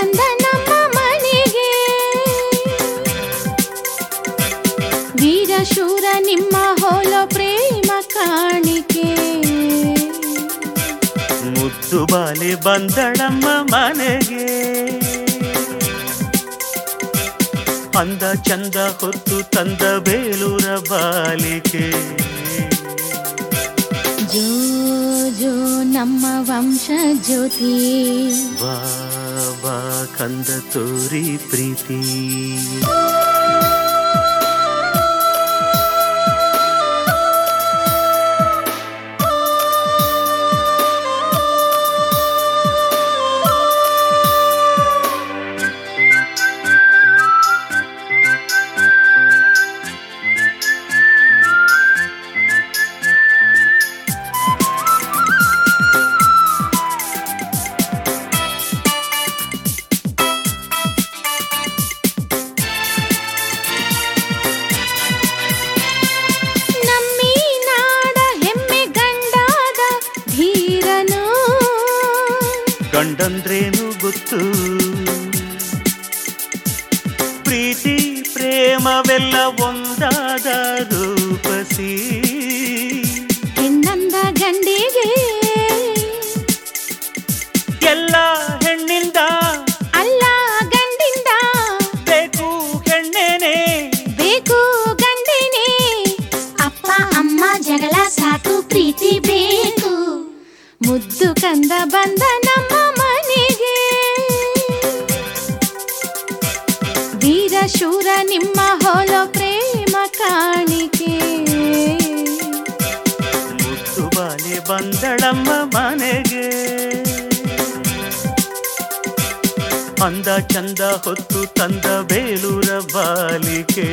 ಬಂದ ನಮ್ಮ ಮನೆಗೆ ವೀರ ಶೂರ ನಿಮ್ಮ ಹೋಲೋ ಪ್ರೇಮ ಕಾಣಿಕೆ ಮುದ್ದು ಬಾಲೆ ಬಂದಳಮ್ಮ ಮನೆಗೆ ಅಂದ ಚಂದ ಹೊತ್ತು ತಂದ ಬೇಲೂರ ಬಾಲಿಕೆ ಜೋ ಜೋ ನಮ್ಮ ವಂಶ ಜ್ಯೋತಿ ಬಾ ಬಾ ಕಂದ ತೋರಿ ಪ್ರೀತಿ ನಮ್ಮೀ ನಾಡ ಹೆಮ್ಮೆ ಗಂಡಾದ ಧೀರನು ಗಂಡಂದ್ರೇನು ಗೊತ್ತು ಪ್ರೀತಿ ಪ್ರೇಮವೆಲ್ಲ ಒಂದಾದ ರೂಪಸಿ ಹೆಣ್ಣಂದ ಗಂಡಿಗೆ ಎಲ್ಲ ಹೆಣ್ಣಿಂದ ಅಲ್ಲ ಗಂಡಿಂದ ಬೇಕು ಹೆಣ್ಣೇನೆ ಬೇಕು ಗಂಡಿನೇ ಅಪ್ಪ ಅಮ್ಮ ಜಗಳ ಸಾಕು ಪ್ರೀತಿ ಬೇಕು ಮುದ್ದು ಕಂದ ಬಂದ ನಮ್ಮ ಮನೆಗೆ ವೀರ ಶೂರ ನಿಮ್ಮ ಹೋಲೋ ಪ್ರೇಮ ಕಾಣಿಕೆ ಮುತ್ತು ಬಾಲೆ ಬಂದಳಮ್ಮ ಮನೆಗೆ ಅಂದ ಚಂದ ಹೊತ್ತು ತಂದ ಬೇಲೂರ ಬಾಲಿಕೆ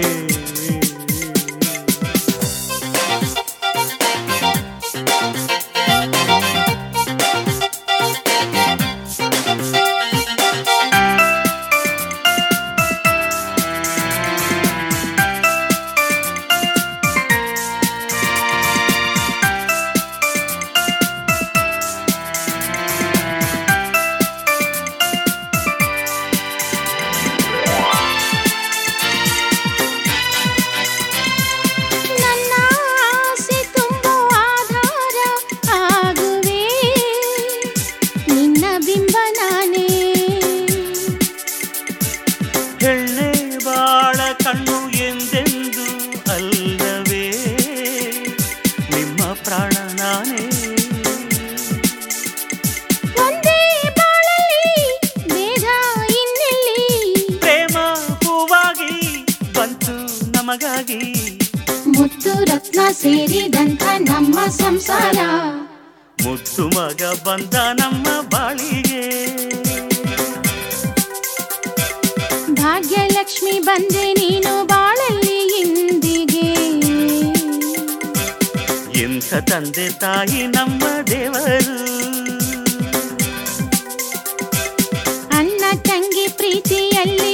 ನನ್ನ ಆಸೆ ತುಂಬೋ ಆಧಾರ ಆಗುವೆ ನಿನ್ನ ಬಿಂಬ ನಾನೇ ಹೆಣ್ಣೆ ಬಾಳ ಕಣ್ಣು ಎಂದೆಂದು ಅಲ್ಲವೇ ನಿಮ್ಮ ಪ್ರಾಣ ನಾನೇ ಒಂದೇ ಬಾಳಲ್ಲಿ ಭೇದ ಇನ್ನೆಲ್ಲಿ ಪ್ರೇಮ ಹೂವಾಗಿ ಬಂತು ನಮಗಾಗಿ ಮುತ್ತು ರತ್ನ ಸೇರಿದಂಥ ನಮ್ಮ ಸಂಸಾರ ಮುದ್ದು ಮಗ ಬಂದ ನಮ್ಮ ಬಾಳಿಗೆ ಭಾಗ್ಯಲಕ್ಷ್ಮಿ ಬಂದೆ ನೀನು ಬಾಳಲ್ಲಿ ಇಂದಿಗೆ ಎಂಥ ತಂದೆ ತಾಯಿ ನಮ್ಮ ದೇವರು ಅಣ್ಣ ತಂಗಿ ಪ್ರೀತಿಯಲ್ಲಿ